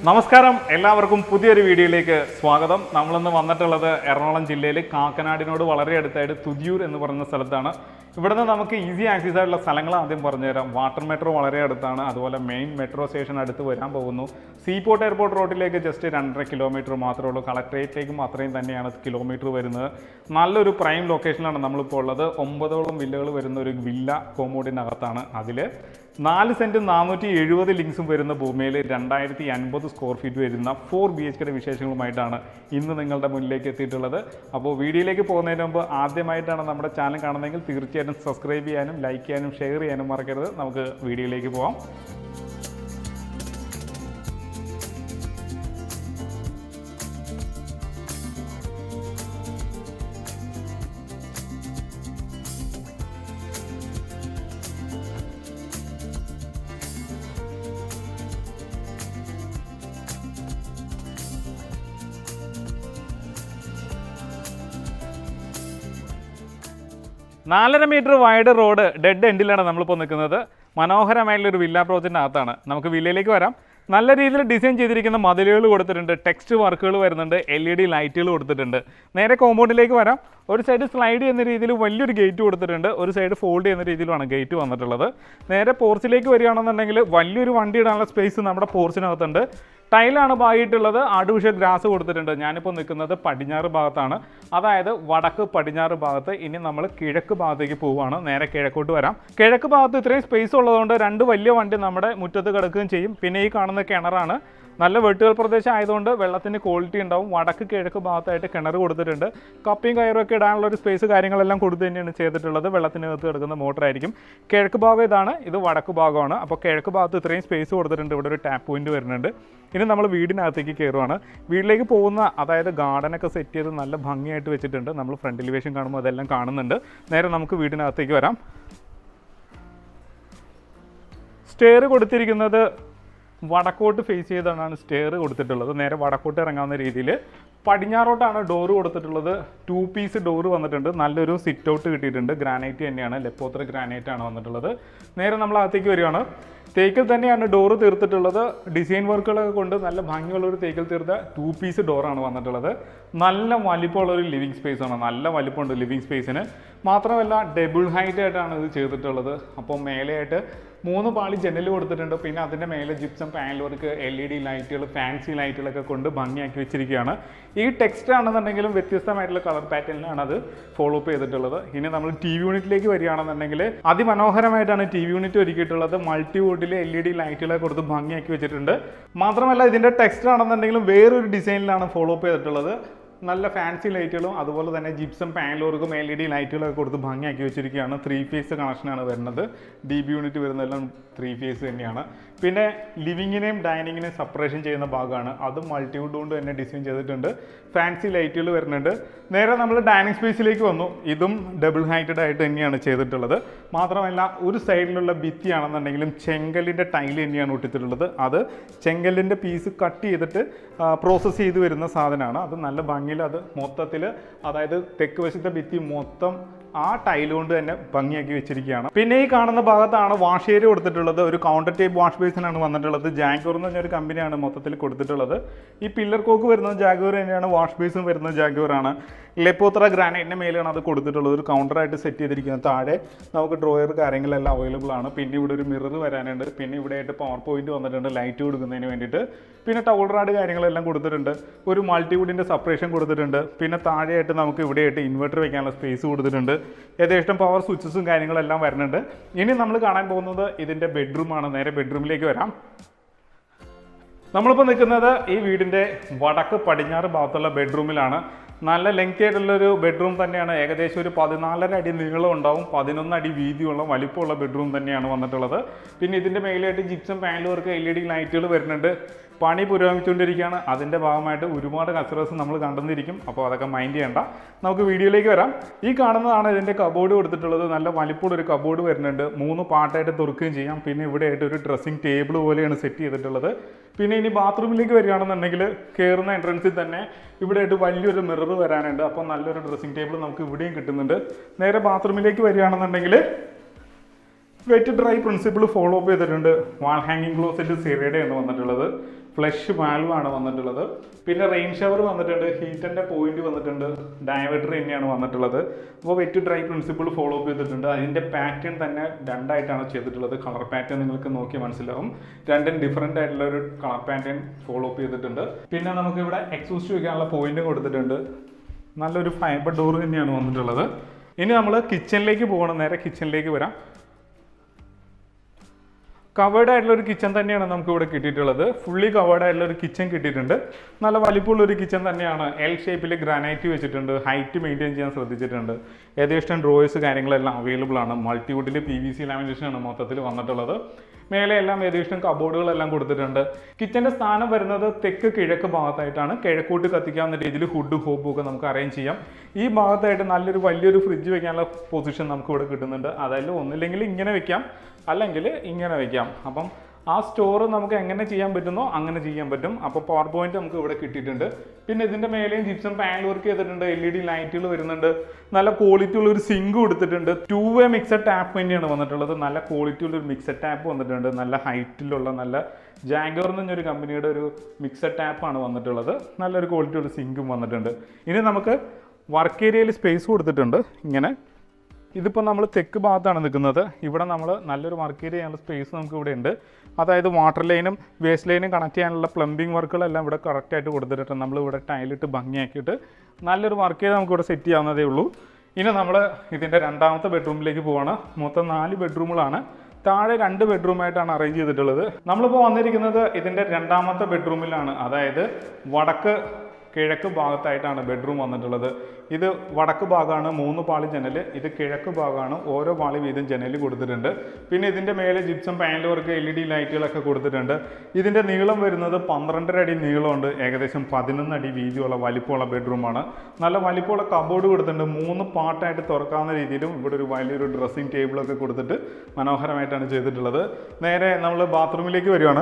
നമസ്കാരം എല്ലാവർക്കും പുതിയൊരു വീഡിയോയിലേക്ക് സ്വാഗതം നമ്മളിന്ന് വന്നിട്ടുള്ളത് എറണാകുളം ജില്ലയിൽ കാക്കനാടിനോട് വളരെ അടുത്തായിട്ട് തുതിയൂർ എന്ന് പറയുന്ന സ്ഥലത്താണ് ഇവിടുന്ന് നമുക്ക് ഈസി ആക്സസ് ആയിട്ടുള്ള സ്ഥലങ്ങൾ ആദ്യം പറഞ്ഞുതരാം വാട്ടർ മെട്രോ വളരെ അടുത്താണ് അതുപോലെ മെയിൻ മെട്രോ സ്റ്റേഷൻ അടുത്ത് വരാൻ പോകുന്നു സീപോർട്ട് എയർപോർട്ട് റോഡിലേക്ക് ജസ്റ്റ് രണ്ടര കിലോമീറ്റർ മാത്രമേ ഉള്ളൂ കളക്ട്രേറ്റിലേക്കും അത്രയും തന്നെയാണ് കിലോമീറ്റർ വരുന്നത് നല്ലൊരു പ്രൈം ലൊക്കേഷനിലാണ് നമ്മളിപ്പോൾ ഉള്ളത് ഒമ്പതോളം വില്ലകൾ വരുന്ന ഒരു വില്ല കോമ്പൗണ്ടിനകത്താണ് അതിൽ നാല് സെൻറ്റ് നാനൂറ്റി എഴുപത് ലിങ്സും വരുന്ന ഭൂമിയിൽ രണ്ടായിരത്തി അൻപത് സ്ക്വയർ ഫീറ്റ് വരുന്ന ഫോർ ബി എച്ച് കെയുടെ വിശേഷങ്ങളുമായിട്ടാണ് ഇന്ന് നിങ്ങളുടെ മുന്നിലേക്ക് എത്തിയിട്ടുള്ളത് അപ്പോൾ വീഡിയോയിലേക്ക് പോകുന്നതിന് മുമ്പ് ആദ്യമായിട്ടാണ് നമ്മുടെ ചാനൽ കാണുന്നതെങ്കിൽ തീർച്ചയായിട്ടും സബ്സ്ക്രൈബ് ചെയ്യാനും ലൈക്ക് ചെയ്യാനും ഷെയർ ചെയ്യാനും മറക്കരുത് നമുക്ക് വീഡിയോയിലേക്ക് പോകാം നാലര മീറ്റർ വൈഡ് റോഡ് ഡെഡ് എൻഡിലാണ് നമ്മളിപ്പോൾ നിൽക്കുന്നത് മനോഹരമായിട്ടുള്ള ഒരു വില്ല പ്രോജക്റ്റിനകത്താണ് നമുക്ക് വില്ലയിലേക്ക് വരാം നല്ല രീതിയിൽ ഡിസൈൻ ചെയ്തിരിക്കുന്ന മതിലുകൾ കൊടുത്തിട്ടുണ്ട് ടെക്സ്റ്റ് വർക്കുകൾ വരുന്നുണ്ട് എൽ ഇ ഡി ലൈറ്റുകൾ കൊടുത്തിട്ടുണ്ട് നേരെ കോമ്പൗണ്ടിലേക്ക് വരാം ഒരു സൈഡ് സ്ലൈഡ് ചെയ്യുന്ന രീതിയിൽ വലിയൊരു ഗേറ്റ് കൊടുത്തിട്ടുണ്ട് ഒരു സൈഡ് ഫോൾഡ് ചെയ്യുന്ന രീതിയിലാണ് ഗേറ്റ് വന്നിട്ടുള്ളത് നേരെ പോർച്ചിലേക്ക് വരികയാണെന്നുണ്ടെങ്കിൽ വലിയൊരു വണ്ടി ഇടാനുള്ള സ്പേസ് നമ്മുടെ പോർച്ചിനകത്തുണ്ട് ടൈലാണ് ഭാഗമായിട്ടുള്ളത് ആർട്ടിഫിഷ്യൽ ഗ്രാസ് കൊടുത്തിട്ടുണ്ട് ഞാനിപ്പോൾ നിൽക്കുന്നത് പടിഞ്ഞാറ് ഭാഗത്താണ് അതായത് വടക്ക് പടിഞ്ഞാറ് ഭാഗത്ത് ഇനി നമ്മൾ കിഴക്ക് ഭാഗത്തേക്ക് പോവുകയാണ് നേരെ കിഴക്കോട്ട് വരാം കിഴക്ക് ഭാഗത്ത് ഇത്രയും സ്പേസ് ഉള്ളതുകൊണ്ട് രണ്ട് വലിയ വണ്ടി നമ്മുടെ മുറ്റത്ത് കിടക്കുകയും ചെയ്യും പിന്നെ ഈ കാണുന്ന കിണറാണ് നല്ല വെട്ടുകൾ പ്രദേശം ആയതുകൊണ്ട് വെള്ളത്തിന് ക്വാളിറ്റി ഉണ്ടാവും വടക്ക് കിഴക്ക് ഭാഗത്തായിട്ട് കിണർ കൊടുത്തിട്ടുണ്ട് കപ്പിയും കയറും ഒക്കെ ഇടാനുള്ള ഒരു സ്പേസ് കാര്യങ്ങളെല്ലാം കൊടുത്ത് തന്നെയാണ് ചെയ്തിട്ടുള്ളത് വെള്ളത്തിനകത്ത് കിടക്കുന്ന മോട്ടറായിരിക്കും കിഴക്ക് ഭാഗം ഇതാണ് ഇത് വടക്ക് ഭാഗമാണ് അപ്പോൾ കിഴക്ക് ഭാഗത്ത് ഇത്രയും സ്പേസ് കൊടുത്തിട്ടുണ്ട് ഇവിടെ ഒരു ടാപ്പ് പോയിന്റ് വരുന്നുണ്ട് ഇനി നമ്മൾ വീടിനകത്തേക്ക് കയറുവാണ് വീട്ടിലേക്ക് പോകുന്ന അതായത് ഗാർഡനൊക്കെ സെറ്റ് ചെയ്ത് നല്ല ഭംഗിയായിട്ട് വെച്ചിട്ടുണ്ട് നമ്മൾ ഫ്രണ്ട് എലിവേഷൻ കാണുമ്പോൾ അതെല്ലാം കാണുന്നുണ്ട് നേരെ നമുക്ക് വീടിനകത്തേക്ക് വരാം സ്റ്റെയർ കൊടുത്തിരിക്കുന്നത് വടക്കോട്ട് ഫേസ് ചെയ്താണ് സ്റ്റെയർ കൊടുത്തിട്ടുള്ളത് നേരെ വടക്കോട്ട് ഇറങ്ങാവുന്ന രീതിയിൽ പടിഞ്ഞാറോട്ടാണ് ഡോറ് കൊടുത്തിട്ടുള്ളത് ടു പീസ് ഡോറ് വന്നിട്ടുണ്ട് നല്ലൊരു സിറ്റ് ഔട്ട് കിട്ടിയിട്ടുണ്ട് ഗ്രാനൈറ്റ് തന്നെയാണ് ലെപ്പോത്ര ഗ്രാനൈറ്റ് ആണ് വന്നിട്ടുള്ളത് നേരെ നമ്മൾ അകത്തേക്ക് വരികയാണ് തേക്കിൽ തന്നെയാണ് ഡോറ് തീർത്തിട്ടുള്ളത് ഡിസൈൻ വർക്കുകളൊക്കെ കൊണ്ട് നല്ല ഭംഗിയുള്ള ഒരു തേക്കിൽ തീർത്ത ടു പീസ് ഡോറാണ് വന്നിട്ടുള്ളത് നല്ല വലിപ്പമുള്ള ഒരു ലിവിങ് സ്പേസ് ആണ് നല്ല വലിപ്പമുണ്ട് ലിവിങ് സ്പേസിന് മാത്രമല്ല ഡബിൾ ഹൈറ്റ് ആയിട്ടാണ് ഇത് ചെയ്തിട്ടുള്ളത് അപ്പോൾ മേലെയായിട്ട് മൂന്ന് പാളി ജനൽ കൊടുത്തിട്ടുണ്ട് പിന്നെ അതിൻ്റെ മേലെ gypsum panel work L E D ലൈറ്റുകൾ ഫാൻസി ലൈറ്റുകളൊക്കെ കൊണ്ട് ഭംഗിയാക്കി വെച്ചിരിക്കുകയാണ് ഈ ടെക്സ്റ്റ് ആണെന്നുണ്ടെങ്കിലും വ്യത്യസ്തമായിട്ടുള്ള കളർ പാറ്റേണിലാണ് അത് ഫോളോ അപ്പ് ചെയ്തിട്ടുള്ളത് ഇനി നമ്മൾ ടി വി യൂണിറ്റിലേക്ക് വരികയാണെന്നുണ്ടെങ്കിൽ അതിമനോഹരമായിട്ടാണ് ടി വി യൂണിറ്റ് ഒരുക്കിയിട്ടുള്ളത് മൾട്ടി വുഡിൽ എൽ ഇ ഡി ലൈറ്റുകളൊക്കെ കൊടുത്ത് ഭംഗിയാക്കി വെച്ചിട്ടുണ്ട് മാത്രമല്ല ഇതിൻ്റെ ടെക്സ്റ്റ് ആണെന്നുണ്ടെങ്കിലും വേറൊരു ഡിസൈനിലാണ് ഫോളോ അപ്പ് ചെയ്തിട്ടുള്ളത് നല്ല ഫാൻസി ലൈറ്റുകളും അതുപോലെ തന്നെ ജിപ്സം പാനലോർക്കും എൽ ഇ ഡി ലൈറ്റുകളൊക്കെ കൊടുത്ത് ഭംഗിയാക്കി വെച്ചിരിക്കുകയാണ് ത്രീ ഫേസ് കണക്ഷനാണ് വരുന്നത് ഡി ബി യൂണിറ്റ് വരുന്നതെല്ലാം ത്രീ ഫേസ് തന്നെയാണ് പിന്നെ ലിവിങ്ങിനെയും ഡൈനിങ്ങിനെയും സെപ്പറേഷൻ ചെയ്യുന്ന ഭാഗമാണ് അതും മൾട്ടിവുഡ് കൊണ്ട് തന്നെ ഡിസൈൻ ചെയ്തിട്ടുണ്ട് ഫാൻസി ലൈറ്റുകൾ വരുന്നുണ്ട് നേരെ നമ്മൾ ഡൈനിങ് സ്പേസിലേക്ക് വന്നു ഇതും ഡബിൾ ഹൈറ്റഡ് ആയിട്ട് തന്നെയാണ് ചെയ്തിട്ടുള്ളത് മാത്രമല്ല ഒരു സൈഡിലുള്ള ഭിത്തിയാണെന്നുണ്ടെങ്കിലും ചെങ്കല്ലിൻ്റെ ടൈൽ തന്നെയാണ് ഒട്ടിച്ചിട്ടുള്ളത് അത് ചെങ്കല്ലിൻ്റെ പീസ് കട്ട് ചെയ്തിട്ട് പ്രോസസ്സ് ചെയ്ത് വരുന്ന സാധനമാണ് അത് നല്ല ഭംഗിയിൽ അത് മൊത്തത്തിൽ അതായത് തെക്ക് വശത്തെ ഭിത്തി മൊത്തം ആ ടൈൽ കൊണ്ട് തന്നെ ഭംഗിയാക്കി വെച്ചിരിക്കുകയാണ് പിന്നെ ഈ കാണുന്ന ഭാഗത്താണ് വാഷ് ഏരിയ കൊടുത്തിട്ടുള്ളത് ഒരു കൗണ്ടർ ടൈപ്പ് വാഷ് ബേസിനാണ് വന്നിട്ടുള്ളത് ജാഗോർ എന്ന് പറഞ്ഞൊരു കമ്പനിയാണ് മൊത്തത്തിൽ കൊടുത്തിട്ടുള്ളത് ഈ പില്ലർ കോക്ക് വരുന്നത് ജാഗോർ തന്നെയാണ് വാഷ് ബേസും വരുന്നത് ജാഗോർ ആണ് ലെപ്പോത്ര ഗ്രാനൈറ്റിൻ്റെ മേലെയാണ് അത് കൊടുത്തിട്ടുള്ളത് ഒരു കൗണ്ടറായിട്ട് സെറ്റ് ചെയ്തിരിക്കുന്നത് താഴെ നമുക്ക് ഡ്രോയർ കാര്യങ്ങളെല്ലാം അവൈലബിൾ ആണ് പിന്നെ ഇവിടെ ഒരു മിറർ വരാനുണ്ട് പിന്നെ ഇവിടെ ആയിട്ട് പവർ പോയിന്റ് വന്നിട്ടുണ്ട് ലൈറ്റ് കൊടുക്കുന്നതിന് വേണ്ടിയിട്ട് പിന്നെ ടൗൾ റാഡ് കാര്യങ്ങളെല്ലാം കൊടുത്തിട്ടുണ്ട് ഒരു മൾട്ടിവുഡിൻ്റെ സെപ്പറേഷൻ കൊടുത്തിട്ടുണ്ട് പിന്നെ താഴെയായിട്ട് നമുക്ക് ഇവിടെയായിട്ട് ഇൻവെർട്ടർ വെക്കാനുള്ള സ്പേസ് കൊടുത്തിട്ടുണ്ട് ഏകദേശം പവർ സ്വിച്ചസും കാര്യങ്ങളെല്ലാം വരുന്നുണ്ട് ഇനി നമ്മൾ കാണാൻ പോകുന്നത് ഇതിൻ്റെ ബെഡ്റൂമാണ് നേരെ ബെഡ്റൂമിലേക്ക് വരാം നമ്മളിപ്പോൾ നിൽക്കുന്നത് ഈ വീടിൻ്റെ വടക്ക് പടിഞ്ഞാറ് ഭാഗത്തുള്ള ബെഡ്റൂമിലാണ് നല്ല ലെങ്തി ആയിട്ടുള്ളൊരു ബെഡ്റൂം തന്നെയാണ് ഏകദേശം ഒരു പതിനാലര അടി നീളം ഉണ്ടാവും പതിനൊന്ന് അടി വീതിയുള്ള വലിപ്പമുള്ള ബെഡ്റൂം തന്നെയാണ് വന്നിട്ടുള്ളത് പിന്നെ ഇതിൻ്റെ മേലെയായിട്ട് gypsum panel work L E D ലൈറ്റുകൾ വരുന്നുണ്ട് പണി പുരോഗമിച്ചുകൊണ്ടിരിക്കുകയാണ് അതിൻ്റെ ഭാഗമായിട്ട് ഒരുപാട് കസ്റ്റമേഴ്സ് നമ്മൾ കണ്ടെന്നിരിക്കും അപ്പോൾ അതൊക്കെ മൈൻഡ് ചെയ്യണ്ട നമുക്ക് വീഡിയോയിലേക്ക് വരാം ഈ കാണുന്നതാണ് ഇതിൻ്റെ കബോർഡ് കൊടുത്തിട്ടുള്ളത് നല്ല വലിപ്പമുള്ള ഒരു കബോർഡ് വരുന്നുണ്ട് മൂന്ന് പാട്ടായിട്ട് തുറക്കുകയും ചെയ്യാം പിന്നെ ഇവിടെ ആയിട്ട് ഒരു ഡ്രസ്സിംഗ് ടേബിൾ പോലെയാണ് സെറ്റ് ചെയ്തിട്ടുള്ളത് പിന്നെ ഇനി ബാത്റൂമിലേക്ക് വരികയാണെന്നുണ്ടെങ്കിൽ കയറുന്ന എൻട്രൻസിൽ തന്നെ ഇവിടെ ആയിട്ട് വലിയൊരു മിറർ വരാനുണ്ട് അപ്പോൾ നല്ലൊരു ഡ്രസ്സിംഗ് ടേബിൾ നമുക്ക് ഇവിടെയും കിട്ടുന്നുണ്ട് നേരെ ബാത്റൂമിലേക്ക് വരികയാണെന്നുണ്ടെങ്കിൽ wet dry principle follow up ചെയ്തിട്ടുണ്ട് വാൾ ഹാങ്ങിങ് ക്ലോസറ്റ് സിറയുടെ ആണ് വന്നിട്ടുള്ളത് ഫ്ലഷ് വാൽവ് ആണ് വന്നിട്ടുള്ളത് പിന്നെ റെയിൻ ഷവർ വന്നിട്ടുണ്ട് ഹീറ്ററിന്റെ പോയിന്റ് വന്നിട്ടുണ്ട് ഡയവേറ്റർ തന്നെയാണ് വന്നിട്ടുള്ളത് അപ്പോൾ wet dry principle follow up ചെയ്തിട്ടുണ്ട് അതിന്റെ പാറ്റേൺ തന്നെ രണ്ടായിട്ടാണ് ചെയ്തിട്ടുള്ളത് കളർ പാറ്റേൺ നിങ്ങൾക്ക് നോക്കി മനസ്സിലാവും രണ്ടും ഡിഫറെൻ്റ് ആയിട്ടുള്ള ഒരു കളർ പാറ്റേൺ ഫോളോ അപ്പ് ചെയ്തിട്ടുണ്ട് പിന്നെ നമുക്ക് ഇവിടെ എക്സോസ്റ്റ് വയ്ക്കാനുള്ള പോയിന്റ് കൊടുത്തിട്ടുണ്ട് നല്ലൊരു ഫൈബർ ഡോർ തന്നെയാണ് വന്നിട്ടുള്ളത് ഇനി നമ്മൾ കിച്ചണിലേക്ക് പോകണം നേരെ കിച്ചണിലേക്ക് വരാം കവേർഡ് ആയിട്ടുള്ള ഒരു കിച്ചൺ തന്നെയാണ് നമുക്ക് ഇവിടെ കിട്ടിയിട്ടുള്ളത് ഫുള്ളി കവേർഡ് ആയിട്ടുള്ള ഒരു കിച്ചൺ കിട്ടിയിട്ടുണ്ട് നല്ല വലിപ്പമുള്ള ഒരു കിച്ചൺ തന്നെയാണ് എൽ ഷേപ്പിൽ ഗ്രാനൈറ്റ് വെച്ചിട്ടുണ്ട് ഹൈറ്റ് മെയിൻറ്റെയിൻ ചെയ്യാൻ ശ്രദ്ധിച്ചിട്ടുണ്ട് ഏകദേശം ഡ്രോയേഴ്സ് കാര്യങ്ങളെല്ലാം അവൈലബിൾ ആണ് മൾട്ടിവുഡിൽ പി വി സി ലാമിനേഷൻ ആണ് മൊത്തത്തിൽ വന്നിട്ടുള്ളത് മേലെ എല്ലാം ഏകദേശം കബോർഡുകളെല്ലാം കൊടുത്തിട്ടുണ്ട് കിച്ചന്റെ സ്ഥാനം വരുന്നത് തെക്ക് കിഴക്ക് ഭാഗത്തായിട്ടാണ് കിഴക്കോട്ട് കത്തിക്കാവുന്ന രീതിയിൽ ഹുഡ് ഹോബും ഒക്കെ നമുക്ക് അറേഞ്ച് ചെയ്യാം ഈ ഭാഗത്തായിട്ട് നല്ലൊരു വലിയൊരു ഫ്രിഡ്ജ് വെക്കാനുള്ള പൊസിഷൻ നമുക്ക് ഇവിടെ കിട്ടുന്നുണ്ട് അതായത് ഒന്നില്ലെങ്കിൽ ഇങ്ങനെ വെക്കാം അല്ലെങ്കിൽ ഇങ്ങനെ വെക്കാം അപ്പം ആ സ്റ്റോർ നമുക്ക് എങ്ങനെ ചെയ്യാൻ പറ്റുന്നോ അങ്ങനെ ചെയ്യാൻ പറ്റും അപ്പോൾ പവർ പോയിന്റ് നമുക്ക് ഇവിടെ കിട്ടിയിട്ടുണ്ട് പിന്നെ ഇതിന്റെ മേലെയും ജിപ്സം പാനൽ വർക്ക് ചെയ്തിട്ടുണ്ട് എൽ ഇ ഡി ലൈറ്റുകൾ വരുന്നുണ്ട് നല്ല ക്വാളിറ്റി ഉള്ള ഒരു സിങ്ക് കൊടുത്തിട്ടുണ്ട് ടൂ വേ മിക്സഡ് ടാപ്പ് തന്നെയാണ് വന്നിട്ടുള്ളത് നല്ല ക്വാളിറ്റി ഉള്ള ഒരു മിക്സഡ് ടാപ്പ് വന്നിട്ടുണ്ട് നല്ല ഹൈറ്റിലുള്ള നല്ല ജാഗോർ എന്ന് പറഞ്ഞൊരു കമ്പനിയുടെ ഒരു മിക്സഡ് ടാപ്പാണ് വന്നിട്ടുള്ളത് നല്ലൊരു ക്വാളിറ്റി ഉള്ള സിങ്കും വന്നിട്ടുണ്ട് ഇനി നമുക്ക് വർക്ക് ഏരിയയിൽ സ്പേസ് കൊടുത്തിട്ടുണ്ട് ഇങ്ങനെ ഇതിപ്പോൾ നമ്മൾ തെക്ക് ഭാഗത്താണ് നിൽക്കുന്നത് ഇവിടെ നമ്മൾ നല്ലൊരു വർക്ക് ഏരിയ ചെയ്യാനുള്ള സ്പേസ് നമുക്ക് ഇവിടെ ഉണ്ട് അതായത് വാട്ടർ ലൈനും വേസ്റ്റ് ലൈനും കണക്ട് ചെയ്യാനുള്ള പ്ലംബിംഗ് വർക്കുകളെല്ലാം ഇവിടെ കറക്റ്റായിട്ട് കൊടുത്തിട്ടുണ്ട് നമ്മൾ ഇവിടെ ടൈലിട്ട് ഭംഗിയാക്കിയിട്ട് നല്ലൊരു വർക്ക് ഏരിയ നമുക്ക് ഇവിടെ സെറ്റ് ചെയ്യാവുന്നതേ ഉള്ളൂ ഇനി നമ്മൾ ഇതിൻ്റെ രണ്ടാമത്തെ ബെഡ്റൂമിലേക്ക് പോവാണ് മൊത്തം നാല് ബെഡ്റൂമുകളാണ് താഴെ രണ്ട് ബെഡ്റൂമായിട്ടാണ് അറേഞ്ച് ചെയ്തിട്ടുള്ളത് നമ്മളിപ്പോൾ വന്നിരിക്കുന്നത് ഇതിൻ്റെ രണ്ടാമത്തെ ബെഡ്റൂമിലാണ് അതായത് വടക്ക് കിഴക്ക് ഭാഗത്തായിട്ടാണ് ബെഡ്റൂം വന്നിട്ടുള്ളത് ഇത് വടക്ക് ഭാഗമാണ് മൂന്ന് പാളി ജനൽ ഇത് കിഴക്ക് ഭാഗമാണ് ഓരോ പാളി വീതം ജനൽ കൊടുത്തിട്ടുണ്ട് പിന്നെ ഇതിൻ്റെ മേലെ gypsum panel work L E D ലൈറ്റുകളൊക്കെ കൊടുത്തിട്ടുണ്ട് ഇതിൻ്റെ നീളം വരുന്നത് പന്ത്രണ്ടര അടി നീളമുണ്ട് ഏകദേശം പതിനൊന്ന് അടി വീതിയുള്ള വലിപ്പമുള്ള ബെഡ്റൂമാണ് നല്ല വലിപ്പമുള്ള കബോർഡ് കൊടുത്തിട്ടുണ്ട് മൂന്ന് പാർട്ടായിട്ട് തുറക്കാവുന്ന രീതിയിലും ഇവിടെ ഒരു വലിയൊരു ഡ്രസ്സിംഗ് ടേബിളൊക്കെ കൊടുത്തിട്ട് മനോഹരമായിട്ടാണ് ചെയ്തിട്ടുള്ളത് നേരെ നമ്മൾ ബാത്റൂമിലേക്ക് വരുവാണ്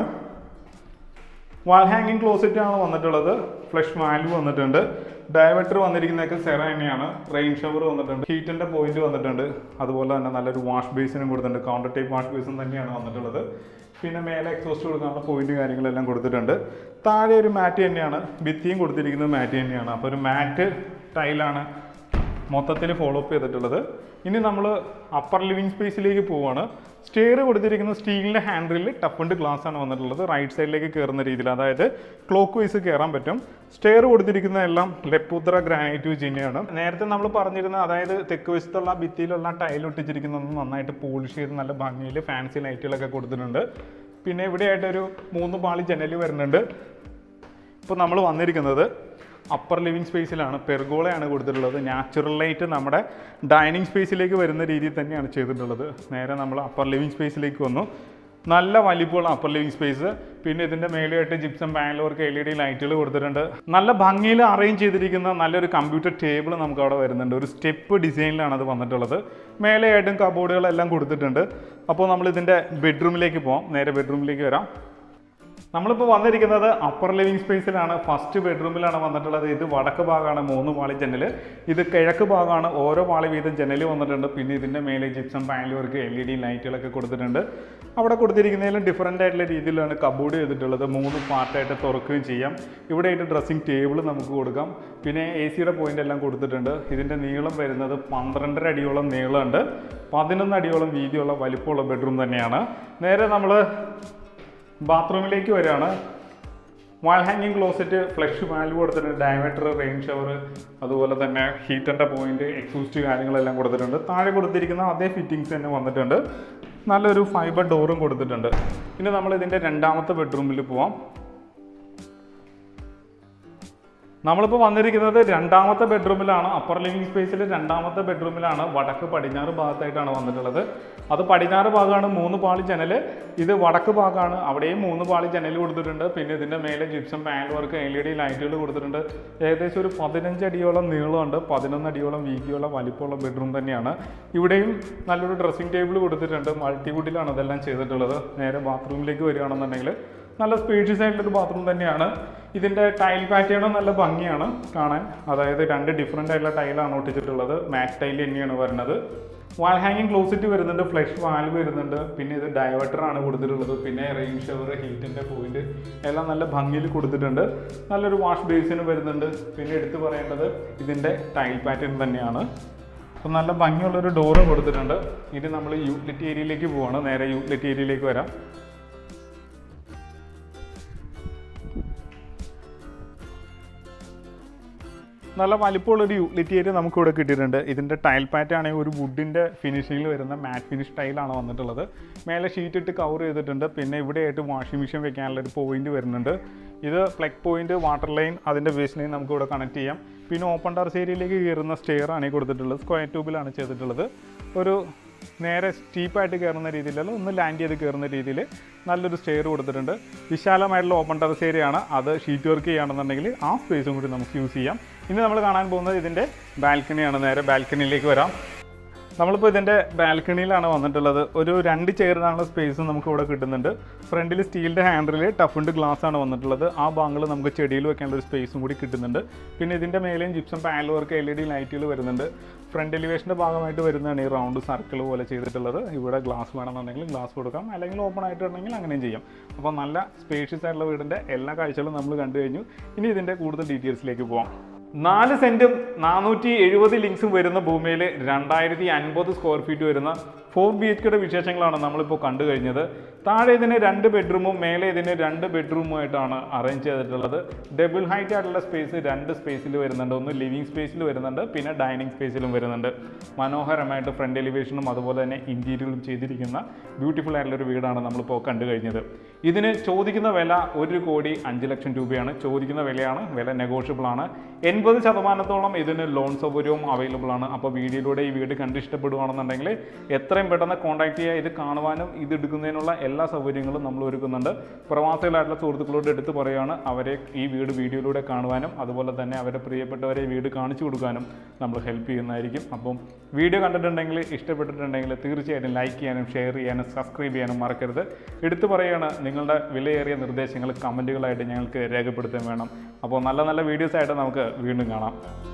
വാൾ ഹാങ്ങിങ് ക്ലോസറ്റ് ആണ് വന്നിട്ടുള്ളത് ഫ്ലഷ് വാൽവ് വന്നിട്ടുണ്ട് ഡയവേറ്റർ വന്നിരിക്കുന്നതൊക്കെ സെറ തന്നെയാണ് റെയിൻ ഷവർ വന്നിട്ടുണ്ട് ഹീറ്റിന്റെ പോയിന്റ് വന്നിട്ടുണ്ട് അതുപോലെ തന്നെ നല്ലൊരു വാഷ് ബേസിനും കൊടുത്തിട്ടുണ്ട് കൗണ്ടർ ടൈപ്പ് വാഷ് ബേസും തന്നെയാണ് വന്നിട്ടുള്ളത് പിന്നെ മേലെ എക്സോസ്റ്റ് കൊടുക്കാനുള്ള പോയിന്റ് കാര്യങ്ങളെല്ലാം കൊടുത്തിട്ടുണ്ട് താഴെ ഒരു മാറ്റ് തന്നെയാണ് ഭിത്തിയും കൊടുത്തിരിക്കുന്നത് മാറ്റ് തന്നെയാണ് അപ്പോൾ ഒരു മാറ്റ് ടൈലാണ് മൊത്തത്തിൽ ഫോളോ അപ്പ് ചെയ്തിട്ടുള്ളത് ഇനി നമ്മൾ അപ്പർ ലിവിങ് സ്പേസിലേക്ക് പോവുകയാണ് സ്റ്റെയർ കൊടുത്തിരിക്കുന്ന സ്റ്റീലിൻ്റെ ഹാൻഡിലിൽ ടഫണ്ട് ഗ്ലാസ് ആണ് വന്നിട്ടുള്ളത് റൈറ്റ് സൈഡിലേക്ക് കയറുന്ന രീതിയിൽ അതായത് ക്ലോക്ക് വൈസ് കയറാൻ പറ്റും സ്റ്റെയർ കൊടുത്തിരിക്കുന്ന എല്ലാം ലെപ്പുത്ര ഗ്രാനൈറ്റ് വെച്ച് തന്നെയാണ് നേരത്തെ നമ്മൾ പറഞ്ഞിരുന്ന അതായത് തെക്ക് വശത്തുള്ള ഭിത്തിയിലുള്ള ടൈൽ ഒട്ടിച്ചിരിക്കുന്നത് നന്നായിട്ട് പോളിഷ് ചെയ്ത് നല്ല ഭംഗിയിൽ ഫാൻസി ലൈറ്റുകളൊക്കെ കൊടുത്തിട്ടുണ്ട് പിന്നെ ഇവിടെയായിട്ട് ഒരു മൂന്ന് പാളി ജനൽ വരുന്നുണ്ട് ഇപ്പോൾ നമ്മൾ വന്നിരിക്കുന്നത് അപ്പർ ലിവിങ് സ്പേസിലാണ് പെർഗോളയാണ് കൊടുത്തിട്ടുള്ളത് നാച്ചുറൽ ലൈറ്റ് നമ്മുടെ ഡൈനിങ് സ്പേസിലേക്ക് വരുന്ന രീതിയിൽ തന്നെയാണ് ചെയ്തിട്ടുള്ളത് നേരെ നമ്മൾ അപ്പർ ലിവിങ് സ്പേസിലേക്ക് വന്നു നല്ല വലിപ്പമുള്ള അപ്പർ ലിവിങ് സ്പേസ് പിന്നെ ഇതിൻ്റെ മേലെയായിട്ട് ജിപ്സം ബാംഗ്ലൂർക്ക് എൽ ഇ ഡി ലൈറ്റുകൾ കൊടുത്തിട്ടുണ്ട് നല്ല ഭംഗിയിൽ അറേഞ്ച് ചെയ്തിരിക്കുന്ന നല്ലൊരു കമ്പ്യൂട്ടർ ടേബിൾ നമുക്ക് അവിടെ വരുന്നുണ്ട് ഒരു സ്റ്റെപ്പ് ഡിസൈനിലാണ് അത് വന്നിട്ടുള്ളത് മേലെയായിട്ടും കബോർഡുകളെല്ലാം കൊടുത്തിട്ടുണ്ട് അപ്പോൾ നമ്മൾ ഇതിൻ്റെ ബെഡ്റൂമിലേക്ക് പോകാം നേരെ ബെഡ്റൂമിലേക്ക് വരാം നമ്മളിപ്പോൾ വന്നിരിക്കുന്നത് അപ്പർ ലിവിങ് സ്പേസിലാണ് ഫസ്റ്റ് ബെഡ്റൂമിലാണ് വന്നിട്ടുള്ളത് ഇത് വടക്ക് ഭാഗമാണ് മൂന്ന് പാളി ജനൽ ഇത് കിഴക്ക് ഭാഗമാണ് ഓരോ പാളി വീതം ജനൽ വന്നിട്ടുണ്ട് പിന്നെ ഇതിൻ്റെ മേലെ gypsum panel work L E D ലൈറ്റുകളൊക്കെ കൊടുത്തിട്ടുണ്ട് അവിടെ കൊടുത്തിരിക്കുന്നതിലും ഡിഫറൻ്റ് ആയിട്ടുള്ള രീതിയിലാണ് കബോർഡ് ചെയ്തിട്ടുള്ളത് മൂന്ന് പാർട്ടായിട്ട് തുറക്കുകയും ചെയ്യാം ഇവിടെ ആയിട്ട് ഡ്രസ്സിംഗ് ടേബിൾ നമുക്ക് കൊടുക്കാം പിന്നെ എ സിയുടെ പോയിന്റ് എല്ലാം കൊടുത്തിട്ടുണ്ട് ഇതിൻ്റെ നീളം വരുന്നത് പന്ത്രണ്ടര അടിയോളം നീളമുണ്ട് പതിനൊന്ന് അടിയോളം വീതിയുള്ള വലിപ്പമുള്ള ബെഡ്റൂം തന്നെയാണ് നേരെ നമ്മൾ ബാത്റൂമിലേക്ക് വരികയാണ് വാൾ ഹാങ്ങിങ് ക്ലോസറ്റ് ഫ്ലഷ് വാൽവ് കൊടുത്തിട്ടുണ്ട് ഡയവേറ്റർ റെയിൻ ഷവർ അതുപോലെ തന്നെ ഹീറ്ററിൻ്റെ പോയിന്റ് എക്സൂസ്റ്റ് കാര്യങ്ങളെല്ലാം കൊടുത്തിട്ടുണ്ട് താഴെ കൊടുത്തിരിക്കുന്ന അതേ ഫിറ്റിങ്സ് തന്നെ വന്നിട്ടുണ്ട് നല്ലൊരു ഫൈബർ ഡോറും കൊടുത്തിട്ടുണ്ട് ഇനി നമ്മൾ ഇതിൻ്റെ രണ്ടാമത്തെ ബെഡ്റൂമിൽ പോവാം നമ്മളിപ്പോൾ വന്നിരിക്കുന്നത് രണ്ടാമത്തെ ബെഡ്റൂമിലാണ് അപ്പർ ലിവിങ് സ്പേസിൽ രണ്ടാമത്തെ ബെഡ്റൂമിലാണ് വടക്ക് പടിഞ്ഞാറ് ഭാഗത്തായിട്ടാണ് വന്നിട്ടുള്ളത് അത് പടിഞ്ഞാറ് ഭാഗമാണ് മൂന്ന് പാളി ജനൽ ഇത് വടക്ക് ഭാഗമാണ് അവിടെയും മൂന്ന് പാളി ജനൽ കൊടുത്തിട്ടുണ്ട് പിന്നെ ഇതിൻ്റെ മേലെ gypsum panel work L E D ലൈറ്റുകൾ കൊടുത്തിട്ടുണ്ട് ഏകദേശം ഒരു പതിനഞ്ച് അടിയോളം നീളമുണ്ട് പതിനൊന്ന് അടിയോളം വീതിയുള്ള വലിപ്പമുള്ള ബെഡ്റൂം തന്നെയാണ് ഇവിടെയും നല്ലൊരു ഡ്രസ്സിംഗ് ടേബിൾ കൊടുത്തിട്ടുണ്ട് മൾട്ടിവുഡിലാണ് ഇതെല്ലാം ചെയ്തിട്ടുള്ളത് നേരെ ബാത്റൂമിലേക്ക് വരികയാണെന്നുണ്ടെങ്കിൽ നല്ല സ്പേഷ്യസ് ആയിട്ടുള്ളൊരു ബാത്റൂം തന്നെയാണ് ഇതിൻ്റെ ടൈൽ പാറ്റേൺ നല്ല ഭംഗിയാണ് കാണാൻ അതായത് രണ്ട് ഡിഫറെൻ്റ് ആയിട്ടുള്ള ടൈലാണ് ഒട്ടിച്ചിട്ടുള്ളത് മാറ്റ് ടൈൽ തന്നെയാണ് വരുന്നത് വാൾ ഹാങ്ങിങ് ക്ലോസറ്റ് വരുന്നുണ്ട് ഫ്ലഷ് വാൽവ് വരുന്നുണ്ട് പിന്നെ ഇത് ഡൈവേർട്ടർ ആണ് കൊടുത്തിട്ടുള്ളത് പിന്നെ റെയിൻ ഷവർ ഹീറ്റിൻ്റെ പോയിന്റ് എല്ലാം നല്ല ഭംഗിയിൽ കൊടുത്തിട്ടുണ്ട് നല്ലൊരു വാഷ് ബേസിന് വരുന്നുണ്ട് പിന്നെ എടുത്തു പറയേണ്ടത് ഇതിൻ്റെ ടൈൽ പാറ്റേൺ തന്നെയാണ് അപ്പോൾ നല്ല ഭംഗിയുള്ളൊരു ഡോറും കൊടുത്തിട്ടുണ്ട് ഇനി നമ്മൾ യൂട്ടിലിറ്റി ഏരിയയിലേക്ക് പോവാണ് നേരെ യൂട്ടിലിറ്റി ഏരിയയിലേക്ക് വരാം നല്ല വലിപ്പമുള്ളൊരു യൂട്ടിലിറ്റി ഏരിയ നമുക്ക് ഇവിടെ കിട്ടിയിട്ടുണ്ട് ഇതിൻ്റെ ടൈൽ പാറ്റ് ആണെങ്കിൽ ഒരു വുഡിൻ്റെ ഫിനിഷിങ്ങിൽ വരുന്ന മാറ്റ് ഫിനിഷ് ടൈലാണ് വന്നിട്ടുള്ളത് മേലെ ഷീറ്റ് ഇട്ട് കവർ ചെയ്തിട്ടുണ്ട് പിന്നെ ഇവിടെ ആയിട്ട് വാഷിംഗ് മെഷീൻ വെക്കാനുള്ള ഒരു പോയിന്റ് വരുന്നുണ്ട് ഇത് പ്ലഗ് പോയിന്റ് വാട്ടർ ലൈൻ അതിൻ്റെ ബേസ് ലൈൻ നമുക്ക് ഇവിടെ കണക്ട് ചെയ്യാം പിന്നെ ഓപ്പൺ ടെറസ് ഏരിയയിലേക്ക് കയറുന്ന സ്റ്റെയർ ആണ് ഈ കൊടുത്തിട്ടുള്ളത് സ്ക്വയർ ട്യൂബിലാണ് ചെയ്തിട്ടുള്ളത് ഒരു നേരെ സ്റ്റീപ്പായിട്ട് കയറുന്ന രീതിയിലല്ല ഒന്ന് ലാൻഡ് ചെയ്ത് കയറുന്ന രീതിയിൽ നല്ലൊരു സ്റ്റെയർ കൊടുത്തിട്ടുണ്ട് വിശാലമായിട്ടുള്ള ഓപ്പൺ ടെറസ് ഏരിയ ആണ് അത് ഷീറ്റ് വർക്ക് ചെയ്യുകയാണെന്നുണ്ടെങ്കിൽ ആ സ്പേസും കൂടി നമുക്ക് യൂസ് ചെയ്യാം ഇനി നമ്മൾ കാണാൻ പോകുന്നത് ഇതിൻ്റെ ബാൽക്കണിയാണ് നേരെ ബാൽക്കണിയിലേക്ക് വരാം നമ്മളിപ്പോൾ ഇതിൻ്റെ ബാൽക്കണിയിലാണ് വന്നിട്ടുള്ളത് ഒരു രണ്ട് ചെയറിനുള്ള സ്പേസ് നമുക്ക് ഇവിടെ കിട്ടുന്നുണ്ട് ഫ്രണ്ടിൽ സ്റ്റീലിൻ്റെ ഹാൻഡിൽ ടഫുണ്ട് ഗ്ലാസ് ആണ് വന്നിട്ടുള്ളത് ആ ഭാഗങ്ങൾ നമുക്ക് ചെടിയിൽ വെക്കാനുള്ള ഒരു സ്പേസും കൂടി കിട്ടുന്നുണ്ട് പിന്നെ ഇതിൻ്റെ മേലെയും gypsum panel work L E D ലൈറ്റുകൾ വരുന്നുണ്ട് ഫ്രണ്ട് എലിവേഷൻ്റെ ഭാഗമായിട്ട് വരുന്നതാണ് ഈ റൗണ്ട് സർക്കിൾ പോലെ ചെയ്തിട്ടുള്ളത് ഇവിടെ ഗ്ലാസ് വേണമെന്നുണ്ടെങ്കിൽ ഗ്ലാസ് കൊടുക്കാം അല്ലെങ്കിൽ ഓപ്പൺ ആയിട്ടുണ്ടെങ്കിൽ അങ്ങനെയും ചെയ്യാം അപ്പോൾ നല്ല സ്പേഷ്യസ് ആയിട്ടുള്ള വീടിൻ്റെ എല്ലാ കാഴ്ചകളും നമ്മൾ കണ്ടു കഴിഞ്ഞു ഇനി ഇതിൻ്റെ കൂടുതൽ ഡീറ്റെയിൽസിലേക്ക് പോവാം നാല് സെന്റും നാനൂറ്റി എഴുപത് ലിങ്സും വരുന്ന ഭൂമിയിൽ രണ്ടായിരത്തി അൻപത് സ്ക്വയർ ഫീറ്റ് വരുന്ന ഫോർ ബി എച്ച് കെയുടെ വിശേഷങ്ങളാണ് നമ്മളിപ്പോൾ കണ്ടു കഴിഞ്ഞത് താഴെ ഇതിന് രണ്ട് ബെഡ്റൂമും മേലെ ഇതിന് രണ്ട് ബെഡ്റൂമുമായിട്ടാണ് അറേഞ്ച് ചെയ്തിട്ടുള്ളത് ഡബിൾ ഹൈറ്റ് ആയിട്ടുള്ള സ്പേസ് രണ്ട് സ്പേസിൽ വരുന്നുണ്ട് ഒന്ന് ലിവിങ് സ്പേസിൽ വരുന്നുണ്ട് പിന്നെ ഡൈനിങ് സ്പേസിലും വരുന്നുണ്ട് മനോഹരമായിട്ട് ഫ്രണ്ട് എലിവേഷനും അതുപോലെ തന്നെ ഇൻറ്റീരിയറും ചെയ്തിരിക്കുന്ന ബ്യൂട്ടിഫുൾ ആയിട്ടുള്ള ഒരു വീടാണ് നമ്മളിപ്പോൾ കണ്ടു കഴിഞ്ഞത് ഇതിന് ചോദിക്കുന്ന വില ഒരു കോടി അഞ്ച് ലക്ഷം രൂപയാണ് ചോദിക്കുന്ന വിലയാണ് വില നെഗോഷ്യബിൾ ആണ് എൺപത് ശതമാനത്തോളം ഇതിന് ലോൺ സൗകര്യവും അവൈലബിൾ ആണ് അപ്പോൾ വീഡിയോയിലൂടെ ഈ വീട് കണ്ട് ഇഷ്ടപ്പെടുകയാണെന്നുണ്ടെങ്കിൽ എത്രയും പെട്ടെന്ന് കോൺടാക്ട് ചെയ്യുക ഇത് കാണുവാനും ഇത് എടുക്കുന്നതിനുള്ള എല്ലാ സൗകര്യങ്ങളും നമ്മൾ ഒരുക്കുന്നുണ്ട് പ്രവാസികളായിട്ടുള്ള സുഹൃത്തുക്കളോട് എടുത്ത് പറയുകയാണ് അവരെ ഈ വീട് വീഡിയോയിലൂടെ കാണുവാനും അതുപോലെ തന്നെ അവരുടെ പ്രിയപ്പെട്ടവരെ ഈ വീട് കാണിച്ചു കൊടുക്കാനും നമ്മൾ ഹെൽപ്പ് ചെയ്യുന്നതായിരിക്കും അപ്പം വീഡിയോ കണ്ടിട്ടുണ്ടെങ്കിൽ ഇഷ്ടപ്പെട്ടിട്ടുണ്ടെങ്കിൽ തീർച്ചയായിട്ടും ലൈക്ക് ചെയ്യാനും ഷെയർ ചെയ്യാനും സബ്സ്ക്രൈബ് ചെയ്യാനും മറക്കരുത് എടുത്തു പറയുകയാണ് നിങ്ങളുടെ വിലയേറിയ നിർദ്ദേശങ്ങൾ കമൻറ്റുകളായിട്ട് ഞങ്ങൾക്ക് രേഖപ്പെടുത്താൻ വേണം അപ്പോൾ നല്ല നല്ല വീഡിയോസ് ആയിട്ട് നമുക്ക് വീണ്ടും കാണാം